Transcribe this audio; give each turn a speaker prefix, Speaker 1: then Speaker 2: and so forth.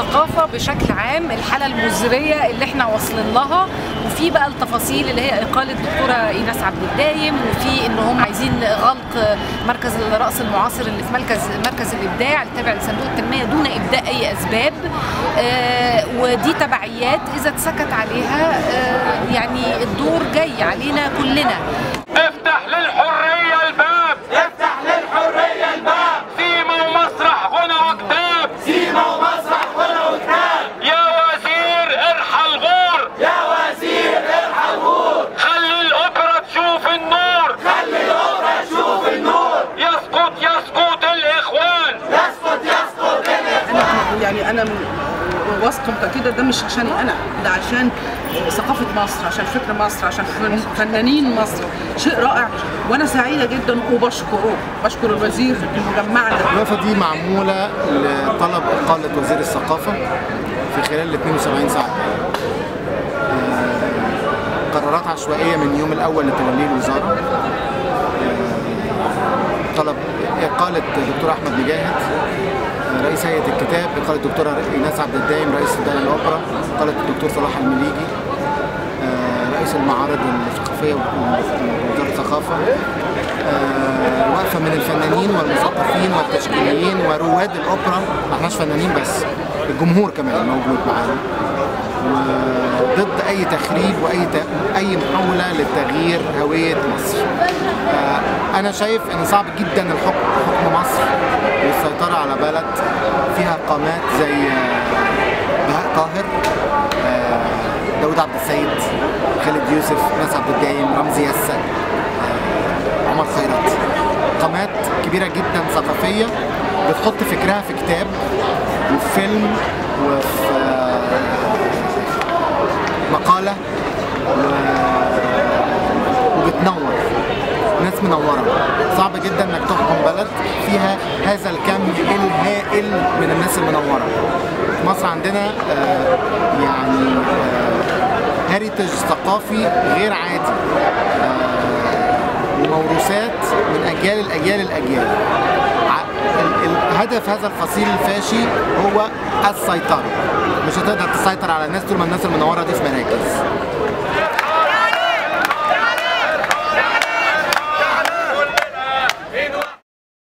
Speaker 1: الثقافه بشكل عام الحاله المزريه اللي احنا واصلين لها وفي بقى التفاصيل اللي هي اقاله الدكتوره ايناس عبد الدايم وفي ان هم عايزين غلق مركز الرأس المعاصر اللي في مركز مركز الابداع التابع لصندوق التنميه دون ابداء اي اسباب آه ودي تبعيات اذا اتسكت عليها آه يعني الدور جاي علينا كلنا
Speaker 2: افتح للحرية الباب
Speaker 3: افتح للحرية الباب
Speaker 2: سيما ومسرح غنى وكتاب
Speaker 3: سيما ومسرح غنى وكتاب
Speaker 2: يا وزير ارحل غور
Speaker 3: يا وزير ارحل غور
Speaker 2: خلي الأوبرا تشوف النور
Speaker 3: خلي الأوبرا تشوف النور
Speaker 2: يسقط يسقط الإخوان
Speaker 3: يسقط يسقط الإخوان
Speaker 4: يعني انا م- واثقه متاكده ده مش عشاني انا ده عشان ثقافه مصر عشان فكر مصر عشان فن- فنانين مصر شيء رائع وانا سعيده جدا وبشكره بشكر الوزير انه جمعنا
Speaker 5: الوقفة دي معمولة لطلب إقالة وزير الثقافة في خلال ال 72 ساعة آه، قرارات عشوائية من يوم الأول لتوليه الوزارة آه، طلب إقالة الدكتور أحمد مجاهد آه، رئيس هيئة الكتاب إقالة الدكتورة إيناس عبد الدايم رئيس دار الأوبرا إقالة الدكتور صلاح المليجي آه، رئيس المعارض الثقافية ووزارة الثقافة آه، وقفة من الفنانين والمثقفين والتشكيليين ورواد الأوبرا ما احناش فنانين بس الجمهور كمان موجود معانا وضد أي تخريب وأي ت... أي محاولة لتغيير هوية مصر آه، أنا شايف إن صعب جدا الحكم حكم مصر والسيطرة على بلد فيها قامات زي آه، بهاء طاهر آه، داود عبد السيد خالد يوسف ناس عبد الدايم رمزي يسا عمر خيرت قامات كبيرة جدا ثقافية بتحط فكرها في كتاب وفي فيلم وفي آه، مقالة و- وبتنور ناس منورة صعب جدا انك تحكم بلد فيها هذا الكم الهائل من الناس المنورة في مصر عندنا آه، يعني هاريتج ثقافي غير عادي وموروثات من اجيال الاجيال الاجيال ع- ال- الهدف هذا الفصيل الفاشي هو السيطره مش هتقدر تسيطر على الناس طول ما الناس المنوره دي في مراكز